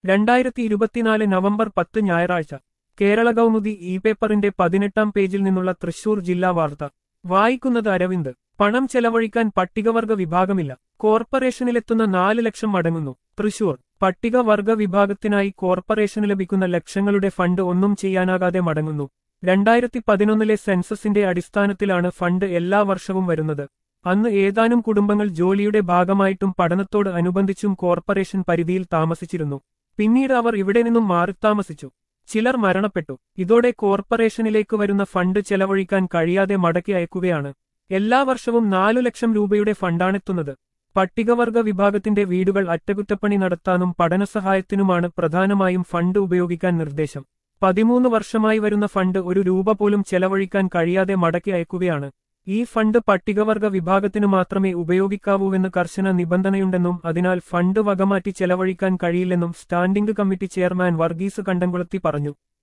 രണ്ടായിരത്തി ഇരുപത്തിനാല് നവംബർ പത്ത് ഞായറാഴ്ച കേരള കൗമുദി ഇ പേപ്പറിന്റെ പതിനെട്ടാം പേജിൽ നിന്നുള്ള തൃശൂർ ജില്ലാ വാർത്ത വായിക്കുന്നത് അരവിന്ദ് പണം ചെലവഴിക്കാൻ പട്ടികവർഗ വിഭാഗമില്ല കോർപ്പറേഷനിലെത്തുന്ന നാല് ലക്ഷം മടങ്ങുന്നു തൃശൂർ പട്ടികവർഗ വിഭാഗത്തിനായി കോർപ്പറേഷന് ലഭിക്കുന്ന ലക്ഷങ്ങളുടെ ഫണ്ട് ഒന്നും ചെയ്യാനാകാതെ മടങ്ങുന്നു രണ്ടായിരത്തി പതിനൊന്നിലെ സെൻസസിന്റെ അടിസ്ഥാനത്തിലാണ് ഫണ്ട് എല്ലാ വർഷവും വരുന്നത് അന്ന് ഏതാനും കുടുംബങ്ങൾ ജോലിയുടെ ഭാഗമായിട്ടും പഠനത്തോട് അനുബന്ധിച്ചും കോർപ്പറേഷൻ പരിധിയിൽ താമസിച്ചിരുന്നു പിന്നീട് അവർ ഇവിടെ നിന്നും മാറിത്താമസിച്ചു ചിലർ മരണപ്പെട്ടു ഇതോടെ കോർപ്പറേഷനിലേക്ക് വരുന്ന ഫണ്ട് ചെലവഴിക്കാൻ കഴിയാതെ മടക്കി അയക്കുകയാണ് എല്ലാ വർഷവും നാലു ലക്ഷം രൂപയുടെ ഫണ്ടാണെത്തുന്നത് പട്ടികവർഗ വിഭാഗത്തിന്റെ വീടുകൾ അറ്റകുറ്റപ്പണി നടത്താനും പഠനസഹായത്തിനുമാണ് പ്രധാനമായും ഫണ്ട് ഉപയോഗിക്കാൻ നിർദ്ദേശം പതിമൂന്ന് വർഷമായി വരുന്ന ഫണ്ട് ഒരു രൂപ പോലും ചെലവഴിക്കാൻ കഴിയാതെ മടക്കി അയക്കുകയാണ് ഈ ഫണ്ട് പട്ടികവർഗ വിഭാഗത്തിനു മാത്രമേ ഉപയോഗിക്കാവൂവെന്ന് കർശന നിബന്ധനയുണ്ടെന്നും അതിനാൽ ഫണ്ട് വകമാറ്റി ചെലവഴിക്കാൻ കഴിയില്ലെന്നും സ്റ്റാൻഡിംഗ് കമ്മിറ്റി ചെയർമാൻ വർഗീസ് കണ്ടംകുളത്തി പറഞ്ഞു